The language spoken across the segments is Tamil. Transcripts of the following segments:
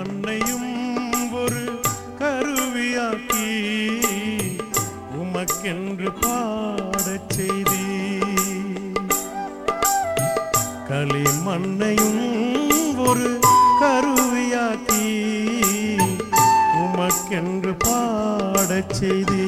மண்ணையும் ஒரு கருவியாக்கி உமக்கென்று பாடச் செய்தி களிமண்ணையும் ஒரு கருவியாக்கி உமக்கென்று பாடச் செய்தி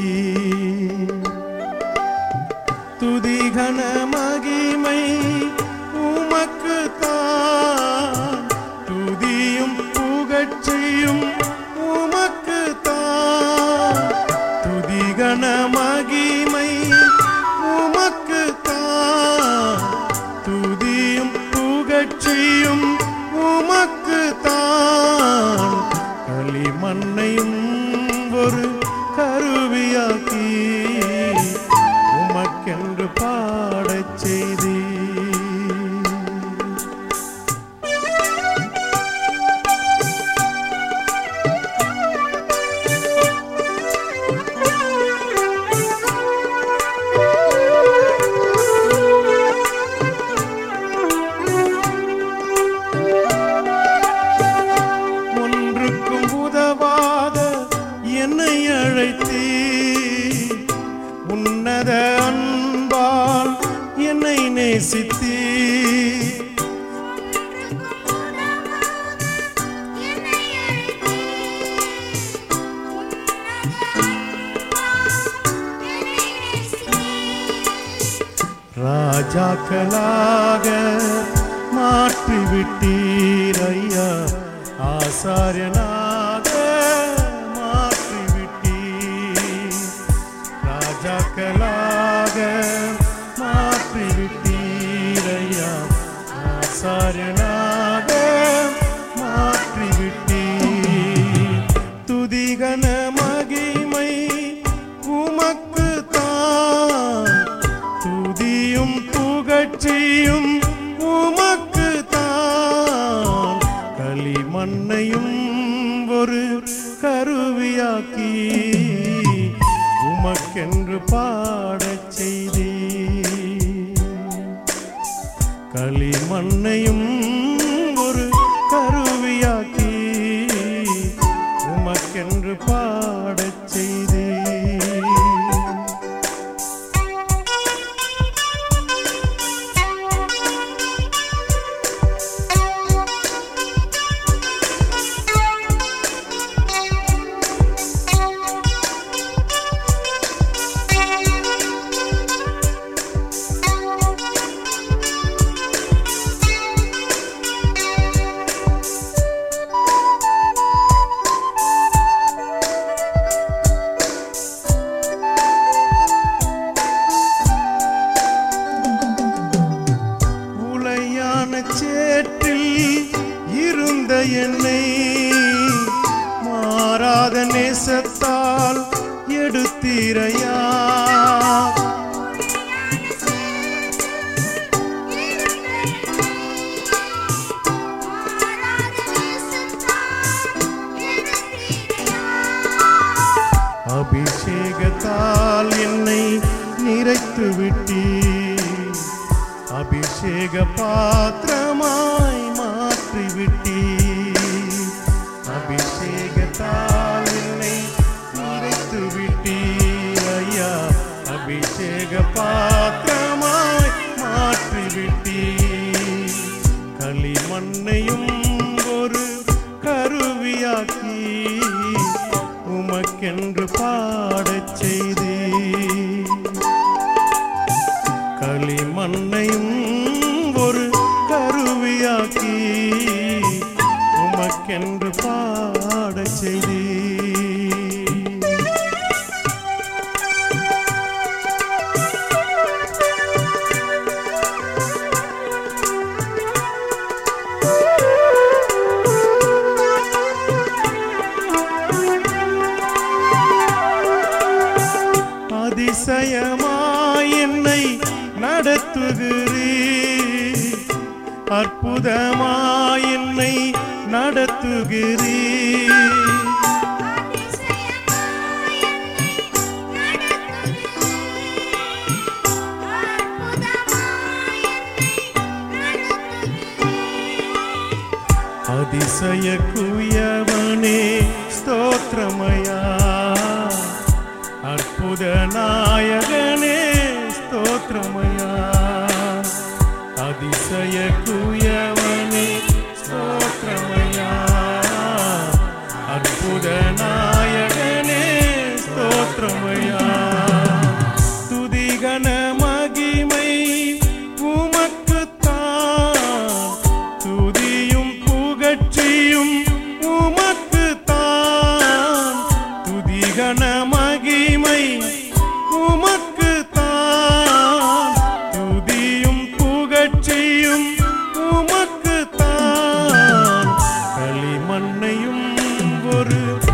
துதிகன மகிமை உமக்கு தான் துதியும் புகழ்ச்சியும் உமக்கு தான் துதிகன மகிமை உமக்கு தான் துதியும் புகழ்ச்சியும் உமக்கு தான் களிமண்ணையும் ஒரு கருவியாக்கி உமக்கென்று பாடச் செய்தி ஒன்றுக்கும் உதவாத என்னை அழைத்தீ உன்னத அன்பால் என்னை நேசித்தீ ராஜாக்களாக மாற்றிவிட்டீர் ஐயா ஆசாரியனாக மாற்றிவிட்டீர் ராஜாக்களாக மாற்றிவிட்டீர் ஐயா ஆசாரியனாக மாற்றிவிட்டீர் துதிகன மகிமை உமக்கு தான் துதியும் புகழ்ச்சியும் உமக்கு தான் களிமண்ணையும் ஒரு கருவியாக்கி உமக்கென்று பாடச் செய்தி களிமண்ணையும் ஒரு கருவியாக்கி உமக்கென்று பாடச் செய்தி உளையான சேற்றில் இருந்த என்னை மாறாத நேசத்தால் எடுத்தீரையா அபிஷேகத்தால் என்னை நிறைத்து விட்டீர் அபிஷேக பாத்திரமாய் மாற்றி விட்டீர் அபிஷேகத்தால் என்னை நிறைத்து விட்டீர் ஐயா அபிஷேக பாத்திரமாய் மாற்றி விட்டீர் களிமண்ணையும் ஒரு கருவியாக்கி உமக்கென்று பாடச் செய்தே களிமண்ணையும் ஒரு கருவியாக்கி உமக்கென்று பாடச் செய்தே அதிசயமாய் என்னை நடத்துகிறீர் அற்புதமாய் என்னை நடத்துகிறீர் அதிசய குயவன் தூயவனே ஸ்தோத்திரமையா அற்புத நாயகனே ஸ்தோத்திரமையா அதிசய குயவனே ஸ்தோத்திரமையா அற்புத நாயகனே ஸ்தோத்திரமையா துதிகன மகிமை உமக்குத்தான் துதியும் புகழ்ச்சியும் உமக்குத்தான் துதிகன மகிமை உமக்குத்தான் துதியும் புகழ்ச்சியும் உமக்குத்தான் களிமண்ணையும் ஒரு